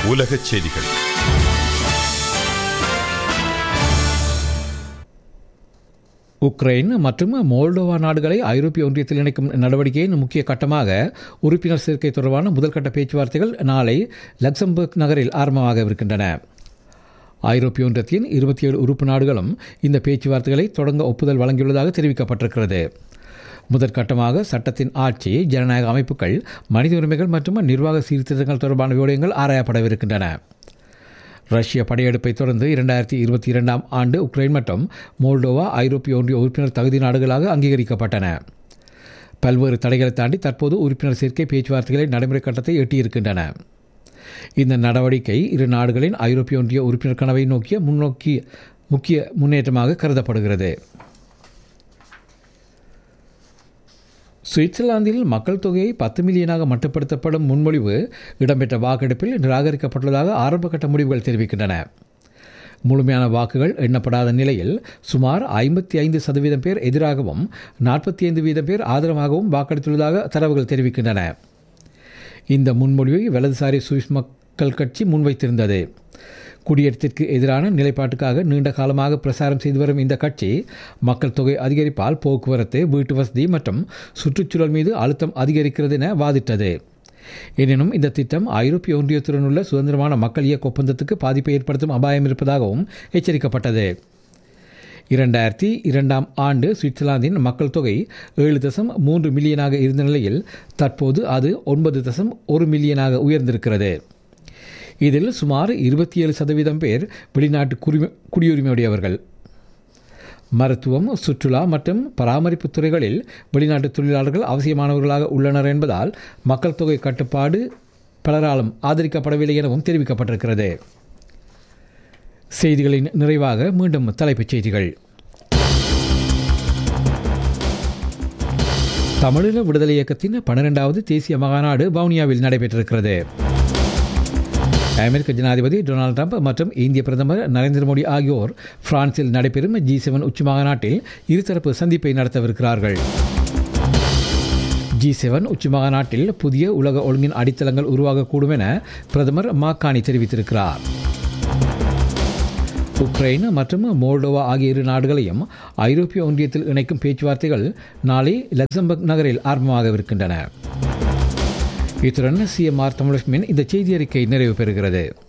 உலகச் செய்திகள் உக்ரைன் மற்றும் மோல்டோவா நாடுகளை ஐரோப்பிய ஒன்றியத்தில் இணைக்கும் நடவடிக்கையின் முக்கிய கட்டமாக உறுப்பினர் சேர்க்கை தொடர்பான முதல்கட்ட பேச்சுவார்த்தைகள் நாளை லக்சம்பர்க் நகரில் ஆரம்பமாகவிருக்கின்றன ஐரோப்பிய ஒன்றியத்தின் இருபத்தி ஏழு உறுப்பு நாடுகளும் இந்த பேச்சுவார்த்தைகளை தொடங்க ஒப்புதல் வழங்கியுள்ளதாக தெரிவிக்கப்பட்டிருக்கிறது முதற்கட்டமாக சட்டத்தின் ஆட்சி ஜனநாயக அமைப்புகள் மனித உரிமைகள் மற்றும் நிர்வாக சீர்திருத்தங்கள் தொடர்பான விடயங்கள் ஆராயப்படவிருக்கின்றன ரஷ்ய படையெடுப்பை தொடர்ந்து இரண்டாயிரத்தி இருபத்தி இரண்டாம் ஆண்டு உக்ரைன் மற்றும் மோல்டோவா ஐரோப்பிய ஒன்றிய உறுப்பினர் தகுதி நாடுகளாக அங்கீகரிக்கப்பட்டன பல்வேறு தடைகளை தாண்டி தற்போது உறுப்பினர் சேர்க்கை பேச்சுவார்த்தைகளை நடைமுறை கட்டத்தை எட்டியிருக்கின்றன இந்த நடவடிக்கை இரு நாடுகளின் ஐரோப்பிய ஒன்றிய உறுப்பினர் கனவை நோக்கிய முன்னோக்கி முக்கிய முன்னேற்றமாக கருதப்படுகிறது சுவிட்சர்லாந்தில் மக்கள் தொகையை பத்து மில்லியனாக மட்டுப்படுத்தப்படும் முன்மொழிவு இடம்பெற்ற வாக்கெடுப்பில் நிராகரிக்கப்பட்டுள்ளதாக ஆரம்பகட்ட முடிவுகள் தெரிவிக்கின்றன முழுமையான வாக்குகள் எண்ணப்படாத நிலையில் சுமார் ஐம்பத்தி ஐந்து சதவீதம் பேர் எதிராகவும் நாற்பத்தி ஐந்து வீதம் பேர் ஆதரவாகவும் வாக்களித்துள்ளதாக தரவுகள் தெரிவிக்கின்றன இந்த முன்மொழிவை வலதுசாரி சுவிஸ் மக்கள் கட்சி முன்வைத்திருந்தது குடியேற்றத்திற்கு எதிரான நிலைப்பாட்டுக்காக நீண்ட காலமாக பிரசாரம் செய்து வரும் இந்த கட்சி மக்கள் தொகை அதிகரிப்பால் போக்குவரத்து வீட்டு வசதி மற்றும் சுற்றுச்சூழல் மீது அழுத்தம் அதிகரிக்கிறது என வாதிட்டது எனினும் இந்த திட்டம் ஐரோப்பிய ஒன்றியத்துடன் உள்ள சுதந்திரமான மக்கள் இயக்க ஒப்பந்தத்துக்கு பாதிப்பை ஏற்படுத்தும் அபாயம் இருப்பதாகவும் எச்சரிக்கப்பட்டது இரண்டாயிரத்தி இரண்டாம் ஆண்டு சுவிட்சர்லாந்தின் மக்கள் தொகை ஏழு தசம் மூன்று மில்லியனாக இருந்த நிலையில் தற்போது அது ஒன்பது தசம் ஒரு மில்லியனாக உயர்ந்திருக்கிறது இதில் சுமார் இருபத்தி ஏழு சதவீதம் பேர் வெளிநாட்டு குடிமை குடியுரிமையுடையவர்கள் மருத்துவம் சுற்றுலா மற்றும் பராமரிப்பு துறைகளில் வெளிநாட்டு தொழிலாளர்கள் அவசியமானவர்களாக உள்ளனர் என்பதால் மக்கள் தொகை கட்டுப்பாடு பலராலும் ஆதரிக்கப்படவில்லை எனவும் தெரிவிக்கப்பட்டிருக்கிறது செய்திகளின் நிறைவாக மீண்டும் தலைப்புச் செய்திகள் தமிழீழ விடுதலை இயக்கத்தின் பன்னிரெண்டாவது தேசிய மகாநாடு வவுனியாவில் நடைபெற்றிருக்கிறது அமெரிக்க ஜனாதிபதி டொனால்டு ட்ரம்ப் மற்றும் இந்திய பிரதமர் நரேந்திர மோடி ஆகியோர் பிரான்சில் நடைபெறும் ஜி செவன் உச்சி மாநாட்டில் இருதரப்பு சந்திப்பை நடத்தவிருக்கிறார்கள் ஜி செவன் உச்சி மாநாட்டில் புதிய உலக ஒழுங்கின் அடித்தளங்கள் உருவாகக்கூடும் என பிரதமர் மாக்கானி தெரிவித்திருக்கிறார் உக்ரைன் மற்றும் மோல்டோவா ஆகிய இரு நாடுகளையும் ஐரோப்பிய ஒன்றியத்தில் இணைக்கும் பேச்சுவார்த்தைகள் நாளை லக்சம்பர்க் நகரில் ஆரம்பமாகவிருக்கின்றன இத்துடன் சிஎம்ஆர் தமிழகமின் இந்த செய்தி அறிக்கை நிறைவு பெறுகிறது